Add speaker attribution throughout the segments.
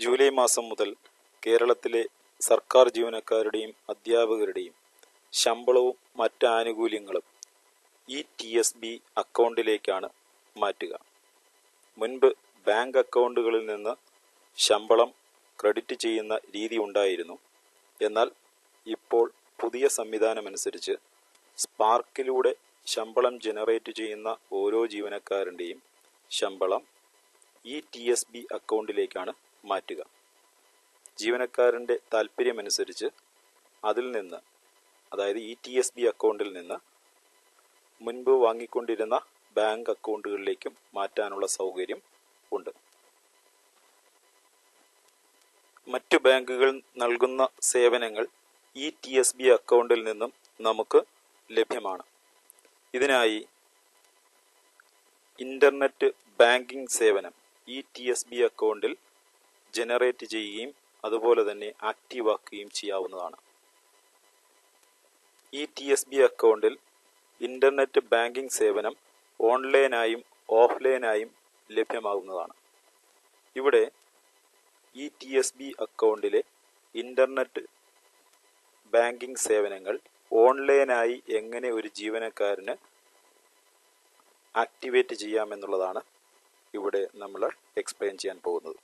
Speaker 1: July മാസം മുതൽ കേരളത്തിലെ സർക്കാർ ജീവനക്കാരുടെയും അധ്യാപകരുടെയും ശമ്പളവും മറ്റ് ആനുകൂല്യങ്ങളും ഈ ടി എസ് ബി അക്കൗണ്ടിലേക്കാണ് മാറ്റുക മുൻപ് ബാങ്ക് അക്കൗണ്ടുകളിൽ നിന്ന് ശമ്പളം ക്രെഡിറ്റ് ചെയ്യുന്ന രീതി ഉണ്ടായിരുന്നു എന്നാൽ ഇപ്പോൾ പുതിയ സംവിധാനമനുസരിച്ച് സ്പാർക്കിലൂടെ ശമ്പളം ജനറേറ്റ് ചെയ്യുന്ന ഓരോ ജീവനക്കാരൻ്റെയും ശമ്പളം ഈ ടി എസ് ബി അക്കൗണ്ടിലേക്കാണ് മാറ്റുക ജീവനക്കാരൻ്റെ താല്പര്യമനുസരിച്ച് അതിൽ നിന്ന് അതായത് ഇ ടി എസ് ബി അക്കൗണ്ടിൽ നിന്ന് മുൻപ് വാങ്ങിക്കൊണ്ടിരുന്ന ബാങ്ക് അക്കൗണ്ടുകളിലേക്കും മാറ്റാനുള്ള സൗകര്യം ഉണ്ട് മറ്റു ബാങ്കുകൾ നൽകുന്ന സേവനങ്ങൾ ഈ ടി എസ് ബി അക്കൗണ്ടിൽ നിന്നും നമുക്ക് ലഭ്യമാണ് ഇതിനായി ഇന്റർനെറ്റ് ബാങ്കിംഗ് സേവനം ഈ ടി എസ് ബി അക്കൗണ്ടിൽ ജനറേറ്റ് ചെയ്യുകയും അതുപോലെ തന്നെ ആക്റ്റീവ് ആക്കുകയും ചെയ്യാവുന്നതാണ് ഈ ടി എസ് ബി അക്കൗണ്ടിൽ ഇന്റർനെറ്റ് ബാങ്കിംഗ് സേവനം ഓൺലൈനായും ഓഫ്ലൈനായും ലഭ്യമാകുന്നതാണ് ഇവിടെ ഈ ടി എസ് ബി അക്കൗണ്ടിലെ ഇന്റർനെറ്റ് ബാങ്കിംഗ് സേവനങ്ങൾ ഓൺലൈനായി എങ്ങനെ ഒരു ജീവനക്കാരന് ആക്ടിവേറ്റ് ചെയ്യാമെന്നുള്ളതാണ് ഇവിടെ നമ്മൾ എക്സ്പ്ലെയിൻ ചെയ്യാൻ പോകുന്നത്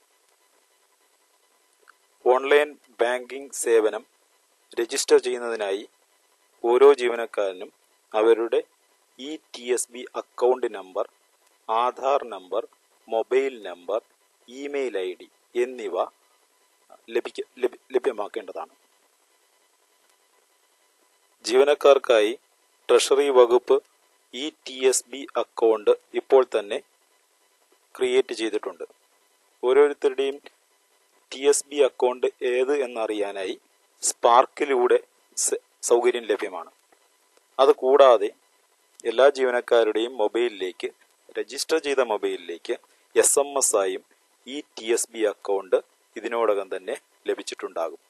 Speaker 1: ഓൺലൈൻ ബാങ്കിംഗ് സേവനം രജിസ്റ്റർ ചെയ്യുന്നതിനായി ഓരോ ജീവനക്കാരനും അവരുടെ E T S B account number Aadhaar number mobile number email ID ഡി എന്നിവ ലഭിക്ക ലഭ്യ- ലഭ്യമാക്കേണ്ടതാണ് ജീവനക്കാർക്കായി ട്രഷറി വകുപ്പ് E T S B account ഇപ്പോൾ തന്നെ ക്രിയേറ്റ് ചെയ്തിട്ടുണ്ട് ഓരോരുത്തരുടെയും ടി എസ് ബി അക്കൗണ്ട് ഏത് എന്നറിയാനായി സ്പാർക്കിലൂടെ സ- സൗകര്യം ലഭ്യമാണ് അത് കൂടാതെ എല്ലാ ജീവനക്കാരുടെയും മൊബൈലിലേക്ക് രജിസ്റ്റർ ചെയ്ത മൊബൈലിലേക്ക് എസ് എം എസ് ആയും ഈ ടി എസ് ബി അക്കൗണ്ട് ഇതിനോടകം തന്നെ ലഭിച്ചിട്ടുണ്ടാകും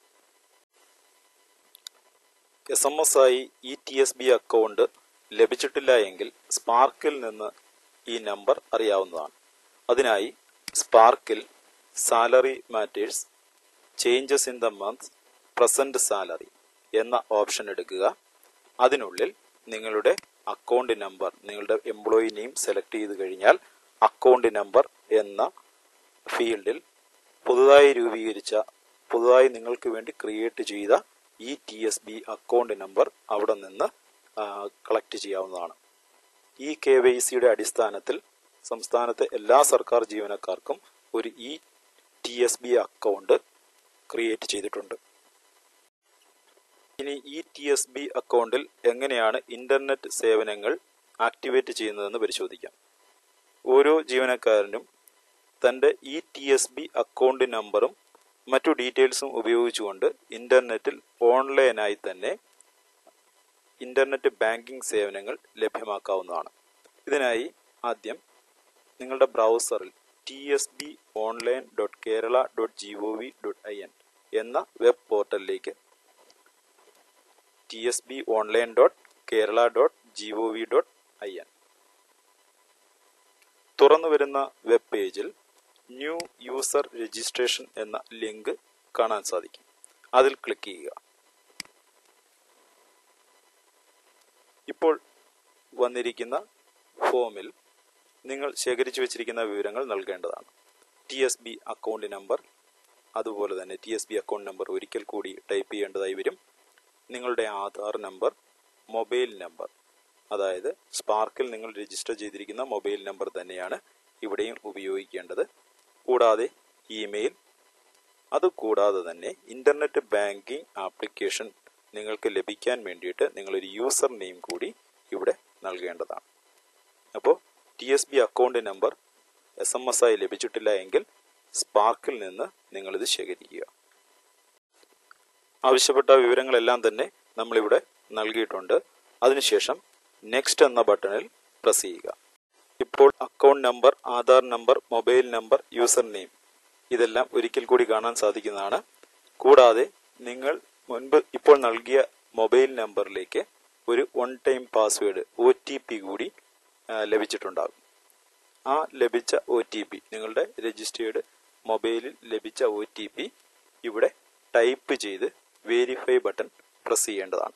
Speaker 1: എസ് എം എസ് ആയി ഈ ടി എസ് ബി അക്കൗണ്ട് ലഭിച്ചിട്ടില്ല എങ്കിൽ സ്പാർക്കിൽ നിന്ന് ഈ നമ്പർ അറിയാവുന്നതാണ് അതിനായി സ്പാർക്കിൽ salary matters changes in the month present salary എന്ന ഓപ്ഷൻ എടുക്കുക അതിനുള്ളിൽ നിങ്ങളുടെ അക്കൗണ്ട് നമ്പർ നിങ്ങളുടെ എംപ്ലോയി നെയിം സെലക്ട് ചെയ്ത് കഴിഞ്ഞാൽ അക്കൗണ്ട് നമ്പർ എന്ന ഫീൽഡിൽ പുതുതായി രൂപീകരിച്ച പുതുതായി നിങ്ങൾക്ക് വേണ്ടി ക്രിയേറ്റ് ചെയ്ത E T S B account number അവിടെ നിന്ന് കളക്ട് ചെയ്യാവുന്നതാണ് ഈ കെ വൈ സിയുടെ അടിസ്ഥാനത്തിൽ സംസ്ഥാനത്തെ എല്ലാ സർക്കാർ ജീവനക്കാർക്കും ഒരു E T S B account create ചെയ്തിട്ടുണ്ട് ഇനി ഈ ടി എസ് ബി അക്കൗണ്ടിൽ എങ്ങനെയാണ് ഇന്റർനെറ്റ് സേവനങ്ങൾ ആക്ടിവേറ്റ് ചെയ്യുന്നതെന്ന് പരിശോധിക്കാം ഓരോ ജീവനക്കാരനും തന്റെ E T S B account നമ്പറും മറ്റു ഡീറ്റെയിൽസും ഉപയോഗിച്ചുകൊണ്ട് ഇന്റർനെറ്റിൽ ഓൺലൈനായി തന്നെ ഇന്റർനെറ്റ് ബാങ്കിംഗ് സേവനങ്ങൾ ലഭ്യമാക്കാവുന്നതാണ് ഇതിനായി ആദ്യം നിങ്ങളുടെ ബ്രൗസറിൽ T S B online dot Kerala dot G O V dot I N എന്ന വെബ് പോർട്ടലിലേക്ക് T S B online dot Kerala dot G O V dot I N തുറന്നു വരുന്ന web page new user registration എന്ന ലിങ്ക് കാണാൻ സാധിക്കും അതിൽ click ചെയ്യുക ഇപ്പോൾ വന്നിരിക്കുന്ന ഫോമിൽ നിങ്ങൾ ശേഖരിച്ചു വെച്ചിരിക്കുന്ന വിവരങ്ങൾ നൽകേണ്ടതാണ് T S B account number അതുപോലെ തന്നെ T S B account number ഒരിക്കൽ കൂടി ടൈപ്പ് ചെയ്യേണ്ടതായി വരും നിങ്ങളുടെ ആധാർ നമ്പർ മൊബൈൽ നമ്പർ അതായത് സ്പാർക്കിൽ നിങ്ങൾ രജിസ്റ്റർ ചെയ്തിരിക്കുന്ന മൊബൈൽ നമ്പർ തന്നെയാണ് ഇവിടെയും ഉപയോഗിക്കേണ്ടത് കൂടാതെ ഇമെയിൽ അതുകൂടാതെ തന്നെ ഇന്റർനെറ്റ് ബാങ്കിംഗ് ആപ്ലിക്കേഷൻ നിങ്ങൾക്ക് ലഭിക്കാൻ വേണ്ടിയിട്ട് നിങ്ങളൊരു യൂസർ നെയിം കൂടി ഇവിടെ നൽകേണ്ടതാണ് അപ്പോൾ T S B account number S M S ആയി ലഭിച്ചിട്ടില്ല എങ്കിൽ സ്പാർക്കിൽ നിന്ന് നിങ്ങളിത് ശേഖരിക്കുക ആവശ്യപ്പെട്ട വിവരങ്ങളെല്ലാം തന്നെ നമ്മളിവിടെ നൽകിയിട്ടുണ്ട് അതിനുശേഷം നെക്സ്റ്റ് എന്ന ബട്ടണിൽ പ്രസ് ചെയ്യുക ഇപ്പോൾ account number Aadhaar number mobile number user name ഇതെല്ലാം ഒരിക്കൽ കൂടി കാണാൻ സാധിക്കുന്നതാണ് കൂടാതെ നിങ്ങൾ മുൻപ് ഇപ്പോൾ നൽകിയ മൊബൈൽ നമ്പറിലേക്ക് ഒരു one time password O T P കൂടി ആ, ലഭിച്ചിട്ടുണ്ടാകും ആ ലഭിച്ച ഒ ടി പി നിങ്ങളുടെ രജിസ്റ്റേർഡ് മൊബൈലിൽ ലഭിച്ച ഒ ടി പി ഇവിടെ ടൈപ്പ് ചെയ്ത് വേരിഫൈ ബട്ടൺ പ്രസ് ചെയ്യേണ്ടതാണ്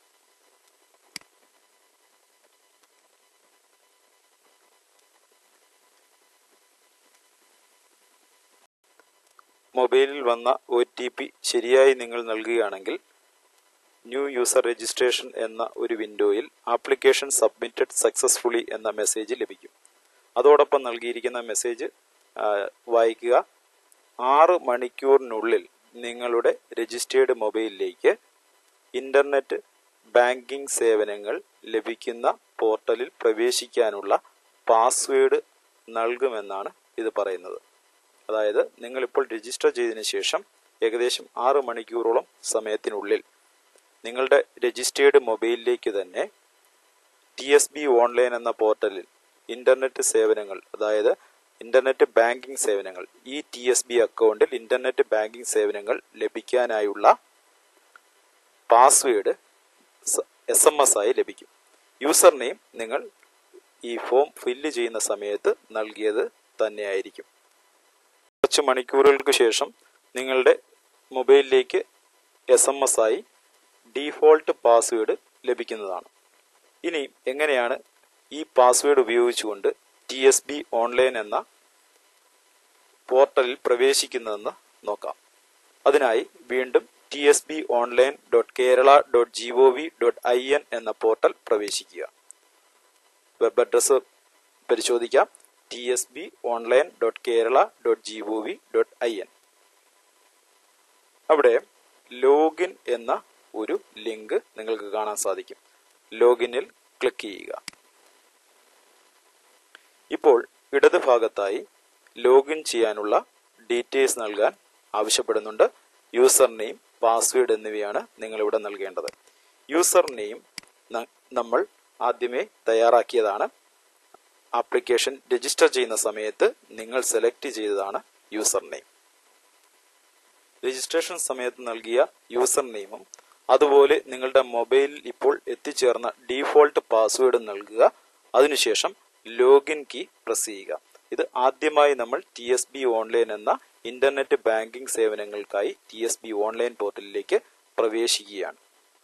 Speaker 1: മൊബൈലിൽ വന്ന ഒ ടി പി ശരിയായി നിങ്ങൾ നൽകുകയാണെങ്കിൽ ന്യൂ യൂസർ രജിസ്ട്രേഷൻ എന്ന ഒരു വിൻഡോയിൽ ആപ്ലിക്കേഷൻ സബ്മിറ്റഡ് സക്സസ്ഫുള്ളി എന്ന മെസ്സേജ് ലഭിക്കും അതോടൊപ്പം നൽകിയിരിക്കുന്ന മെസ്സേജ് ആ, വായിക്കുക ആറ് മണിക്കൂറിനുള്ളിൽ നിങ്ങളുടെ രജിസ്റ്റേർഡ് മൊബൈലിലേക്ക് ഇന്റർനെറ്റ് ബാങ്കിംഗ് സേവനങ്ങൾ ലഭിക്കുന്ന പോർട്ടലിൽ പ്രവേശിക്കാനുള്ള പാസ്വേഡ് നൽകുമെന്നാണ് ഇത് പറയുന്നത് അതായത് നിങ്ങൾ ഇപ്പോൾ രജിസ്റ്റർ ചെയ്തതിനു ശേഷം ഏകദേശം ആറ് മണിക്കൂറോളം സമയത്തിനുള്ളിൽ നിങ്ങളുടെ രജിസ്റ്റേർഡ് മൊബൈലിലേക്ക് തന്നെ ടി എസ് ബി ഓൺലൈൻ എന്ന പോർട്ടലിൽ ഇന്റർനെറ്റ് സേവനങ്ങൾ അതായത് ഇന്റർനെറ്റ് ബാങ്കിംഗ് സേവനങ്ങൾ ഈ ടി എസ് ബി അക്കൗണ്ടിൽ ഇന്റർനെറ്റ് ബാങ്കിംഗ് സേവനങ്ങൾ ലഭിക്കാനായുള്ള പാസ്വേഡ് എസ് എം എസ് ആയി ലഭിക്കും യൂസർ നെയിം നിങ്ങൾ ഈ ഫോം ഫില്ല് ചെയ്യുന്ന സമയത്ത് നൽകിയത് തന്നെയായിരിക്കും കുറച്ച് മണിക്കൂറുകൾക്ക് ശേഷം നിങ്ങളുടെ മൊബൈലിലേക്ക് എസ് എം എസ് ആയി ഡീഫോൾട്ട് പാസ്വേഡ് ലഭിക്കുന്നതാണ് ഇനി എങ്ങനെയാണ് ഈ പാസ്വേഡ് ഉപയോഗിച്ചുകൊണ്ട് ടി എസ് ബി ഓൺലൈൻ എന്ന പോർട്ടലിൽ പ്രവേശിക്കുന്നതെന്ന് നോക്കാം അതിനായി വീണ്ടും T S B online dot Kerala dot G O V dot I N എന്ന പോർട്ടൽ പ്രവേശിക്കുക വെബ് അഡ്രസ് പരിശോധിക്കാം T S B online dot Kerala dot G O V dot I N അവിടെ login എന്ന ഒരു ലിങ്ക് നിങ്ങൾക്ക് കാണാൻ സാധിക്കും ലോഗിനിൽ ക്ലിക്ക് ചെയ്യുക ഇപ്പോൾ ഇടത് ഭാഗത്തായി ലോഗിൻ ചെയ്യാനുള്ള ഡീറ്റെയിൽസ് നൽകാൻ ആവശ്യപ്പെടുന്നുണ്ട് യൂസർ നെയിം പാസ്വേഡ് എന്നിവയാണ് നിങ്ങൾ ഇവിടെ നൽകേണ്ടത് യൂസർ നെയിം നമ്മൾ ആദ്യമേ തയ്യാറാക്കിയതാണ് ആപ്ലിക്കേഷൻ രജിസ്റ്റർ ചെയ്യുന്ന സമയത്ത് നിങ്ങൾ സെലക്ട് ചെയ്തതാണ് യൂസർ നെയിം രജിസ്ട്രേഷൻ സമയത്ത് നൽകിയ യൂസർ നെയിമും അതുപോലെ നിങ്ങളുടെ മൊബൈലിൽ ഇപ്പോൾ എത്തിച്ചേർന്ന ഡീഫോൾട്ട് പാസ്വേഡ് നൽകുക അതിനുശേഷം ലോഗിൻ കീ പ്രസ് ചെയ്യുക ഇത് ആദ്യമായി നമ്മൾ ടി എസ് ബി ഓൺലൈൻ എന്ന ഇന്റർനെറ്റ് ബാങ്കിംഗ് സേവനങ്ങൾക്കായി ടി എസ് ബി ഓൺലൈൻ പോർട്ടലിലേക്ക് പ്രവേശിക്കുകയാണ്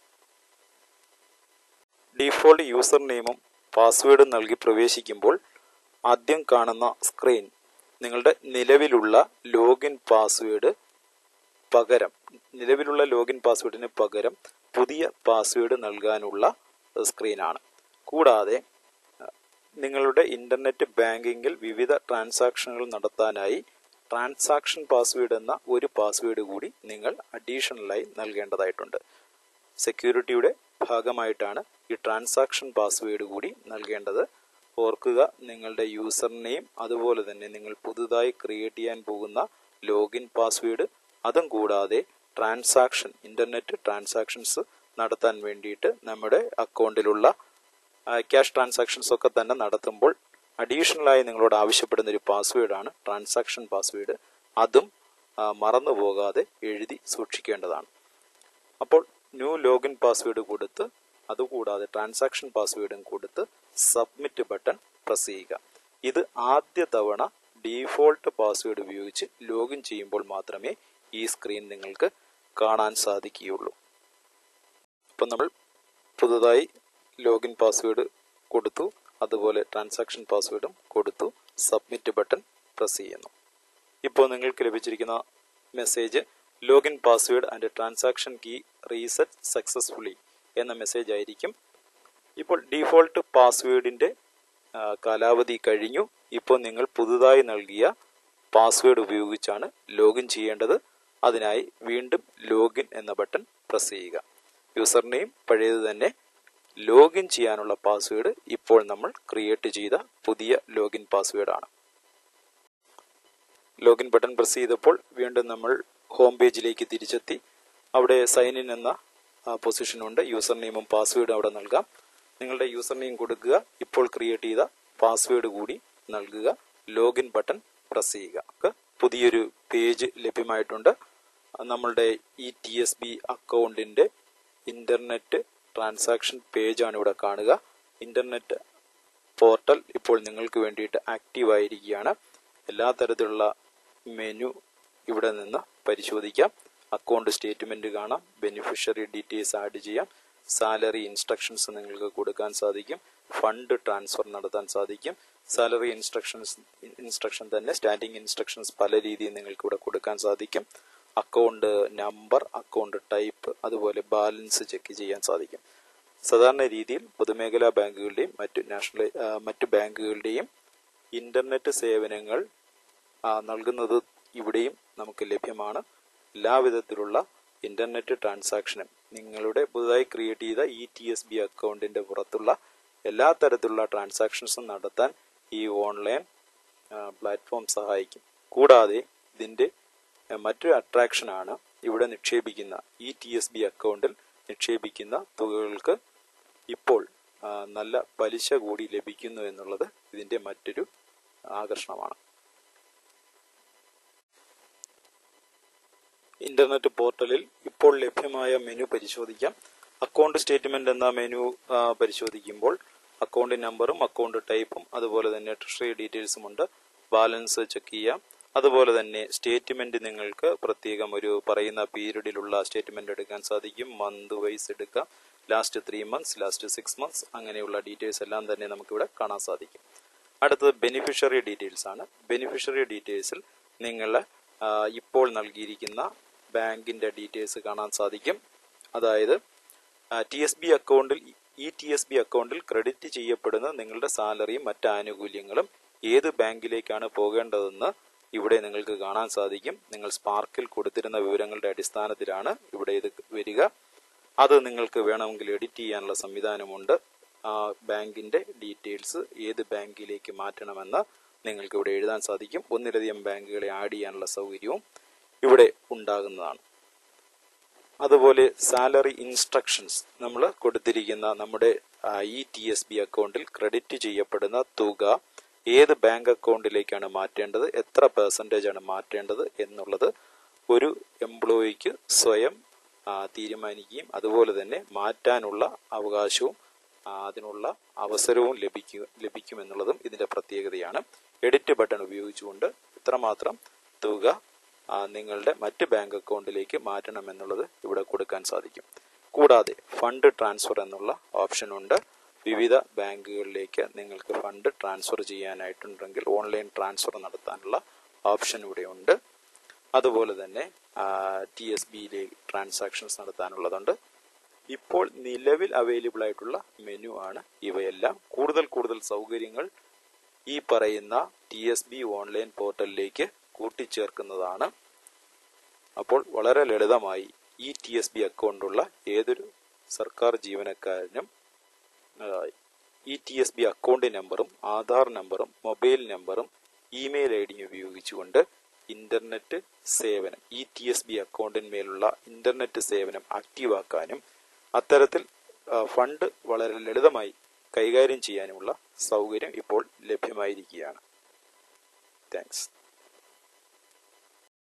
Speaker 1: ഡീഫോൾട്ട് യൂസർ നെയിമും പാസ്വേഡും നൽകി പ്രവേശിക്കുമ്പോൾ ആദ്യം കാണുന്ന സ്ക്രീൻ നിങ്ങളുടെ നിലവിലുള്ള ലോഗിൻ പാസ്വേഡ് പകരം നിലവിലുള്ള ലോഗിൻ പാസ്വേഡിന് പകരം പുതിയ പാസ്വേഡ് നൽകാനുള്ള സ്ക്രീനാണ് കൂടാതെ നിങ്ങളുടെ ഇന്റർനെറ്റ് ബാങ്കിങ്ങിൽ വിവിധ ട്രാൻസാക്ഷനുകൾ നടത്താനായി ട്രാൻസാക്ഷൻ പാസ്വേഡ് എന്ന ഒരു പാസ്വേഡ് കൂടി നിങ്ങൾ അഡീഷണലായി നൽകേണ്ടതായിട്ടുണ്ട് സെക്യൂരിറ്റിയുടെ ഭാഗമായിട്ടാണ് ഈ ട്രാൻസാക്ഷൻ പാസ്വേഡ് കൂടി നൽകേണ്ടത് ഓർക്കുക നിങ്ങളുടെ യൂസർ നെയിം അതുപോലെ തന്നെ നിങ്ങൾ പുതുതായി ക്രിയേറ്റ് ചെയ്യാൻ പോകുന്ന ലോഗിൻ പാസ്വേഡ് അതും കൂടാതെ ട്രാൻസാക്ഷൻ ഇന്റർനെറ്റ് ട്രാൻസാക്ഷൻസ് നടത്താൻ വേണ്ടിയിട്ട് നമ്മുടെ അക്കൗണ്ടിലുള്ള ക്യാഷ് ട്രാൻസാക്ഷൻസ് ഒക്കെ തന്നെ നടത്തുമ്പോൾ അഡീഷണലായി നിങ്ങളോട് ആവശ്യപ്പെടുന്ന ഒരു പാസ്വേഡാണ് ട്രാൻസാക്ഷൻ പാസ്വേഡ് അതും മറന്നു പോകാതെ എഴുതി സൂക്ഷിക്കേണ്ടതാണ് അപ്പോൾ ന്യൂ ലോഗിൻ പാസ്വേഡ് കൊടുത്ത് അതുകൂടാതെ ട്രാൻസാക്ഷൻ പാസ്വേഡും കൊടുത്ത് സബ്മിറ്റ് ബട്ടൺ പ്രസ് ചെയ്യുക ഇത് ആദ്യ തവണ ഡീഫോൾട്ട് പാസ്വേഡ് ഉപയോഗിച്ച് ലോഗിൻ ചെയ്യുമ്പോൾ മാത്രമേ ഈ സ്ക്രീൻ നിങ്ങൾക്ക് കാണാൻ സാധിക്കുകയുള്ളൂ അപ്പം നമ്മൾ പുതുതായി ലോഗിൻ പാസ്വേഡ് കൊടുത്തു അതുപോലെ ട്രാൻസാക്ഷൻ പാസ്വേഡും കൊടുത്തു സബ്മിറ്റ് ബട്ടൺ പ്രസ് ചെയ്യുന്നു ഇപ്പോൾ നിങ്ങൾക്ക് ലഭിച്ചിരിക്കുന്ന message login password and transaction key reset successfully എന്ന മെസ്സേജ് ആയിരിക്കും ഇപ്പോൾ ഡീഫോൾട്ട് പാസ്വേഡിന്റെ കാലാവധി കഴിഞ്ഞു ഇപ്പോൾ നിങ്ങൾ പുതുതായി നൽകിയ പാസ്വേഡ് ഉപയോഗിച്ചാണ് ലോഗിൻ ചെയ്യേണ്ടത് അതിനായി വീണ്ടും ലോഗിൻ എന്ന ബട്ടൺ പ്രസ് ചെയ്യുക യൂസർ നെയിം പഴയത് തന്നെ ലോഗിൻ ചെയ്യാനുള്ള പാസ്വേഡ് ഇപ്പോൾ നമ്മൾ ക്രിയേറ്റ് ചെയ്ത പുതിയ ലോഗിൻ പാസ്വേഡ് ആണ് ലോഗിൻ ബട്ടൺ പ്രസ് ചെയ്തപ്പോൾ വീണ്ടും നമ്മൾ ഹോം പേജിലേക്ക് തിരിച്ചെത്തി അവിടെ സൈൻ ഇൻ എന്ന പൊസിഷൻ ഉണ്ട് യൂസർ നെയിമും പാസ്വേഡും അവിടെ നൽകാം നിങ്ങളുടെ യൂസർ നെയിം കൊടുക്കുക ഇപ്പോൾ ക്രിയേറ്റ് ചെയ്ത പാസ്വേഡ് കൂടി നൽകുക ലോഗിൻ ബട്ടൺ പ്രസ് ചെയ്യുക പുതിയൊരു പേജ് ലഭ്യമായിട്ടുണ്ട് നമ്മളുടെ ഈ ടി എസ് ബി അക്കൗണ്ടിന്റെ ഇന്റർനെറ്റ് ട്രാൻസാക്ഷൻ പേജാണ് ഇവിടെ കാണുക ഇന്റർനെറ്റ് പോർട്ടൽ ഇപ്പോൾ നിങ്ങൾക്ക് വേണ്ടിയിട്ട് ആക്റ്റീവ് ആയിരിക്കുകയാണ് എല്ലാ തരത്തിലുള്ള മെനു ഇവിടെ നിന്ന് പരിശോധിക്കാം അക്കൗണ്ട് സ്റ്റേറ്റ്മെന്റ് കാണാം ബെനിഫിഷ്യറി ഡീറ്റെയിൽസ് ആഡ് ചെയ്യാം സാലറി ഇൻസ്ട്രക്ഷൻസ് നിങ്ങൾക്ക് കൊടുക്കാൻ സാധിക്കും ഫണ്ട് ട്രാൻസ്ഫർ നടത്താൻ സാധിക്കും സാലറി ഇൻസ്ട്രക്ഷൻസ് ഇൻസ്ട്രക്ഷൻ തന്നെ സ്റ്റാൻഡിംഗ് ഇൻസ്ട്രക്ഷൻസ് പല രീതിയിൽ നിങ്ങൾക്ക് ഇവിടെ കൊടുക്കാൻ സാധിക്കും അക്കൗണ്ട് നമ്പർ അക്കൗണ്ട് ടൈപ്പ് അതുപോലെ ബാലൻസ് ചെക്ക് ചെയ്യാൻ സാധിക്കും സാധാരണ രീതിയിൽ പൊതുമേഖലാ ബാങ്കുകളുടെയും മറ്റു നാഷണൽ ആ, മറ്റു ബാങ്കുകളുടെയും ഇന്റർനെറ്റ് സേവനങ്ങൾ ആ, നൽകുന്നത് ഇവിടെയും നമുക്ക് ലഭ്യമാണ് എല്ലാവിധത്തിലുള്ള ഇന്റർനെറ്റ് ട്രാൻസാക്ഷനും നിങ്ങളുടെ പുതുതായി ക്രിയേറ്റ് ചെയ്ത ഇ ടി എസ് ബി അക്കൗണ്ടിന്റെ പുറത്തുള്ള എല്ലാ തരത്തിലുള്ള ട്രാൻസാക്ഷൻസും നടത്താൻ ഈ ഓൺലൈൻ പ്ലാറ്റ്ഫോം സഹായിക്കും കൂടാതെ ഇതിന്റെ ആ, മറ്റൊരു അട്രാക്ഷൻ ആണ് ഇവിടെ നിക്ഷേപിക്കുന്ന ഇ ടി എസ് ബി അക്കൗണ്ടിൽ നിക്ഷേപിക്കുന്ന തുകകൾക്ക് ഇപ്പോൾ ആ, നല്ല പലിശ കൂടി ലഭിക്കുന്നു എന്നുള്ളത് ഇതിന്റെ മറ്റൊരു ആകർഷണമാണ് ഇന്റർനെറ്റ് പോർട്ടലിൽ ഇപ്പോൾ ലഭ്യമായ മെനു പരിശോധിക്കാം അക്കൗണ്ട് സ്റ്റേറ്റ്മെന്റ് എന്ന മെനു ആ, പരിശോധിക്കുമ്പോൾ അക്കൗണ്ട് നമ്പറും അക്കൗണ്ട് ടൈപ്പും അതുപോലെ തന്നെ ട്രഷറി ഡീറ്റെയിൽസും ഉണ്ട് ബാലൻസ് ചെക്ക് ചെയ്യാം അതുപോലെ തന്നെ സ്റ്റേറ്റ്മെന്റ് നിങ്ങൾക്ക് പ്രത്യേകം ഒരു പറയുന്ന പീരീഡിലുള്ള സ്റ്റേറ്റ്മെന്റ് എടുക്കാൻ സാധിക്കും മന്ത് വൈസ് എടുക്കാം last three months last six months അങ്ങനെയുള്ള ഡീറ്റെയിൽസ് എല്ലാം തന്നെ നമുക്കിവിടെ കാണാൻ സാധിക്കും അടുത്തത് ബെനിഫിഷ്യറി ഡീറ്റെയിൽസ് ആണ് ബെനിഫിഷ്യറി ഡീറ്റെയിൽസിൽ നിങ്ങൾ ആ, ഇപ്പോൾ നൽകിയിരിക്കുന്ന ബാങ്കിന്റെ ഡീറ്റെയിൽസ് കാണാൻ സാധിക്കും അതായത് ടി എസ് ബി അക്കൗണ്ടിൽ ഈ ടി എസ് ബി അക്കൗണ്ടിൽ ക്രെഡിറ്റ് ചെയ്യപ്പെടുന്ന നിങ്ങളുടെ സാലറിയും മറ്റ് ആനുകൂല്യങ്ങളും ഏത് ബാങ്കിലേക്കാണ് പോകേണ്ടതെന്ന് ഇവിടെ നിങ്ങൾക്ക് കാണാൻ സാധിക്കും നിങ്ങൾ സ്പാർക്കിൽ കൊടുത്തിരുന്ന വിവരങ്ങളുടെ അടിസ്ഥാനത്തിലാണ് ഇവിടെ ഇത് വരിക അത് നിങ്ങൾക്ക് വേണമെങ്കിൽ എഡിറ്റ് ചെയ്യാനുള്ള സംവിധാനമുണ്ട് ആ ബാങ്കിന്റെ ഡീറ്റെയിൽസ് ഏത് ബാങ്കിലേക്ക് മാറ്റണമെന്ന് നിങ്ങൾക്ക് ഇവിടെ എഴുതാൻ സാധിക്കും ഒന്നിലധികം ബാങ്കുകളെ ആഡ് ചെയ്യാനുള്ള സൗകര്യവും ഇവിടെ ഉണ്ടാകുന്നതാണ് അതുപോലെ സാലറി ഇൻസ്ട്രക്ഷൻസ് നമ്മൾ കൊടുത്തിരിക്കുന്ന നമ്മുടെ ഇ ടി എസ് ബി അക്കൗണ്ടിൽ ക്രെഡിറ്റ് ചെയ്യപ്പെടുന്ന തുക ഏത് ബാങ്ക് അക്കൗണ്ടിലേക്കാണ് മാറ്റേണ്ടത് എത്ര പെർസെൻറ്റേജ് ആണ് മാറ്റേണ്ടത് എന്നുള്ളത് ഒരു എംപ്ലോയിക്ക് സ്വയം ആ, തീരുമാനിക്കുകയും അതുപോലെ തന്നെ മാറ്റാനുള്ള അവകാശവും ആ, അതിനുള്ള അവസരവും ലഭിക്കും ലഭിക്കുമെന്നുള്ളതും ഇതിന്റെ പ്രത്യേകതയാണ് എഡിറ്റ് ബട്ടൺ ഉപയോഗിച്ചുകൊണ്ട് ഇത്രമാത്രം തുക ആ, നിങ്ങളുടെ മറ്റ് ബാങ്ക് അക്കൗണ്ടിലേക്ക് മാറ്റണമെന്നുള്ളത് ഇവിടെ കൊടുക്കാൻ സാധിക്കും കൂടാതെ ഫണ്ട് ട്രാൻസ്ഫർ എന്നുള്ള ഓപ്ഷൻ ഉണ്ട് വിവിധ ബാങ്കുകളിലേക്ക് നിങ്ങൾക്ക് ഫണ്ട് ട്രാൻസ്ഫർ ചെയ്യാനായിട്ടുണ്ടെങ്കിൽ ഓൺലൈൻ ട്രാൻസ്ഫർ നടത്താനുള്ള ഓപ്ഷൻ ഇവിടെ ഉണ്ട് അതുപോലെ തന്നെ ടി എസ് ബിയിലേക്ക് ട്രാൻസാക്ഷൻസ് നടത്താനുള്ളതുണ്ട് ഇപ്പോൾ നിലവിൽ അവൈലബിൾ ആയിട്ടുള്ള മെനു ആണ് ഇവയെല്ലാം കൂടുതൽ കൂടുതൽ സൗകര്യങ്ങൾ ഈ പറയുന്ന ടി എസ് ബി ഓൺലൈൻ പോർട്ടലിലേക്ക് കൂട്ടിച്ചേർക്കുന്നതാണ് അപ്പോൾ വളരെ ലളിതമായി ഈ ടി എസ് ബി അക്കൗണ്ടുള്ള ഏതൊരു സർക്കാർ ജീവനക്കാരനും ഇ ടി എസ് ബി അക്കൗണ്ട് നമ്പറും ആധാർ നമ്പറും മൊബൈൽ നമ്പറും ഇമെയിൽ ഐ ഡിയും ഉപയോഗിച്ചുകൊണ്ട് ഇന്റർനെറ്റ് സേവനം ഇ ടി എസ് ബി അക്കൗണ്ടിന്മേലുള്ള ഇന്റർനെറ്റ് സേവനം ആക്റ്റീവാക്കാനും അത്തരത്തിൽ ആ, ഫണ്ട് വളരെ ലളിതമായി കൈകാര്യം ചെയ്യാനുമുള്ള സൗകര്യം ഇപ്പോൾ ലഭ്യമായിരിക്കുകയാണ് താങ്ക്സ്